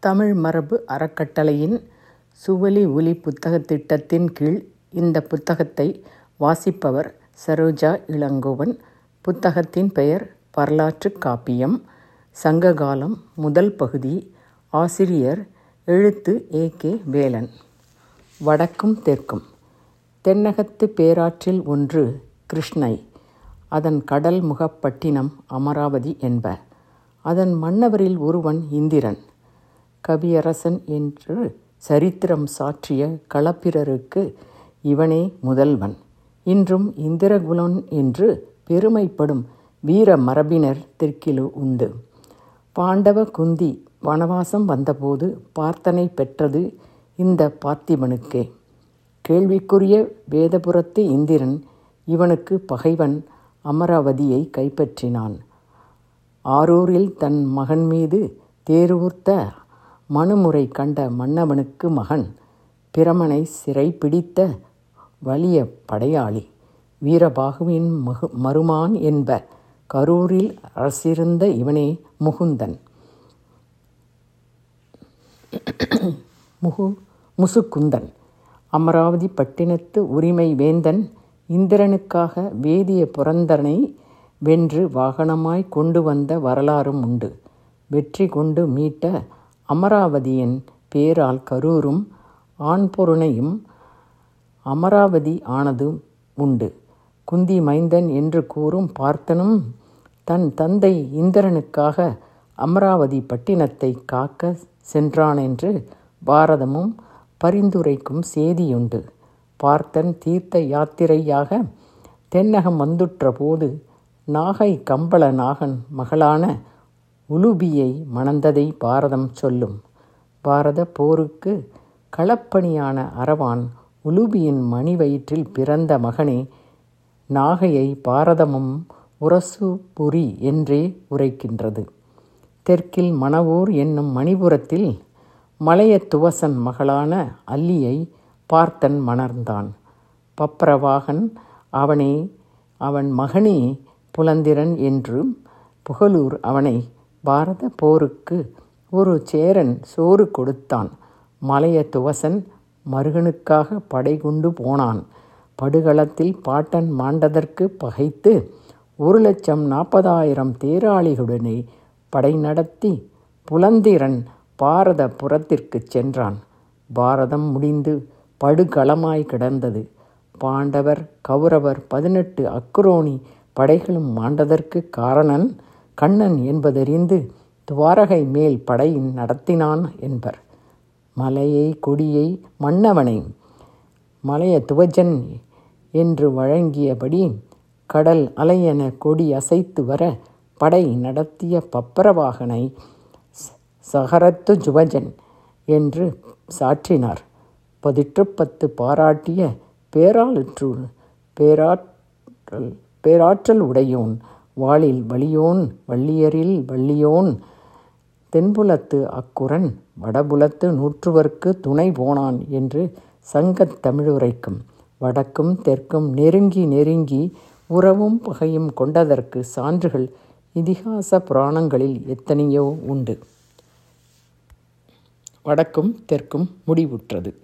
தமிழ் மரபு அறக்கட்டளையின் சுவலி ஒலி புத்தகத் திட்டத்தின் கீழ் இந்த புத்தகத்தை வாசிப்பவர் சரோஜா இளங்கோவன். புத்தகத்தின் பெயர் வரலாற்றுக் காப்பியம். சங்ககாலம் முதல் பகுதி. ஆசிரியர் எழுத்து ஏ. கே. வேலன். வடக்கும் தெற்கும் தென்னகத்துப் பேராற்றில் ஒன்று கிருஷ்ணை. அதன் கடல் முகப் பட்டினம் அமராவதி என்ப. அதன் மன்னவரில் ஒருவன் இந்திரன். கவியரசன் என்று சரித்திரம் சாற்றிய களப்பிரருக்கு இவனே முதல்வன். இன்றும் இந்திரகுலன் என்று பெருமைப்படும் வீர மரபினர் தெற்கில் உண்டு. பாண்டவ குந்தி வனவாசம் வந்தபோது பார்த்தனைப் பெற்றது இந்தப் பார்த்திபனுக்கே. கேள்விக்குரிய வேதபுரத்து இந்திரன் இவனுக்குப் பகைவன் அமராவதியைக் கைப்பற்றினான். ஆரூரில் தன் மகன்மீது தேரூர்த்த மனுமுறை கண்ட மன்னவனுக்கு மகன். பிரமனைச் சிறைப்பிடித்த வலிய படையாளி. வீரபாகுவின் மருமான் என்ப. கரூரில் அரசிருந்த இவனே முகுந்தன். முசுக்குந்தன். அமராவதிப் பட்டினத்து உரிமை வேந்தன் இந்திரனுக்காக வேதிய புரந்தரனை வென்று வாகனமாய்க் கொண்டு வந்த வரலாறும் உண்டு. வெற்றி கொண்டு மீட்ட அமராவதியின் பேரால் கரூரும் ஆன்பொருணையும் அமராவதி ஆனதும் உண்டு. குந்தி மைந்தன் என்று கூறும் பார்த்தனும் தன் தந்தை இந்திரனுக்காக அமராவதிப் பட்டினத்தைக் காக்கச் சென்றானென்று பாரதமும் பரிந்துரைக்கும் செய்தியுண்டு. பார்த்தன் தீர்த்த யாத்திரையாகத் தென்னகம் வந்துற்ற போது நாகை கம்பள நாகன் மகளான உலூபியை மணந்ததை பாரதம் சொல்லும். பாரதப் போருக்குக் களப்பணியான அரவான் உலூபியின் மணிவயிற்றில் பிறந்த மகனே நாகையை பாரதமும் உரசுபுரி என்றே உரைக்கின்றது. தெற்கில் மணவூர் என்னும் மணிபுரத்தில் மலையத்துவசன் மகளான அல்லியைப் பார்த்தன் மணந்தான். பப்ரவாகன் அவனே அவன் மகனே புலந்திரன் என்றும் புகலூர் அவனைப் பாரதப் போருக்கு ஒரு சேரன் சோறு கொடுத்தான். மலையத்துவசன் மருகனுக்காகப் படை கொண்டு போனான். படுகளத்தில் பாட்டன் மாண்டதற்குப் பகைத்து ஒரு லட்சம் நாற்பதாயிரம் தேராளிகளுடனே படை நடத்தி புலந்திரன் பாரதப் புரத்திற்குச் சென்றான். பாரதம் முடிந்து படுகளமாய்க் கிடந்தது. பாண்டவர் கவுரவர் பதினெட்டு அக்குரோணிப் படைகளும் மாண்டதற்குக் காரணன் கண்ணன் என்பதறிந்து துவாரகை மேல் படை நடத்தினான் என்பர். மலையை கொடியை மன்னவனை மலையத்துவஜன் என்று வழங்கியபடி கடல் அலையெனக் கொடி அசைத்து வரப் படை நடத்திய பப்ரவாகனைச் சகரத்துஜுவஜன் என்று சாற்றினார். பதிற்றுப்பத்து பாராட்டிய பேராற்றல் உடையோன் வாளில் வலியோன் வள்ளியரில் வள்ளியோன் தென்புலத்து அக்குரன் வடபுலத்து நூற்றுவர்க்குத் துணை போனான் என்று சங்கத் தமிழுரைக்கும். வடக்கும் தெற்கும் நெருங்கி நெருங்கி உறவும் பகையும் கொண்டதற்குச் சான்றுகள் இதிகாச புராணங்களில் எத்தனையோ உண்டு. வடக்கும் தெற்கும் முடிவுற்றது.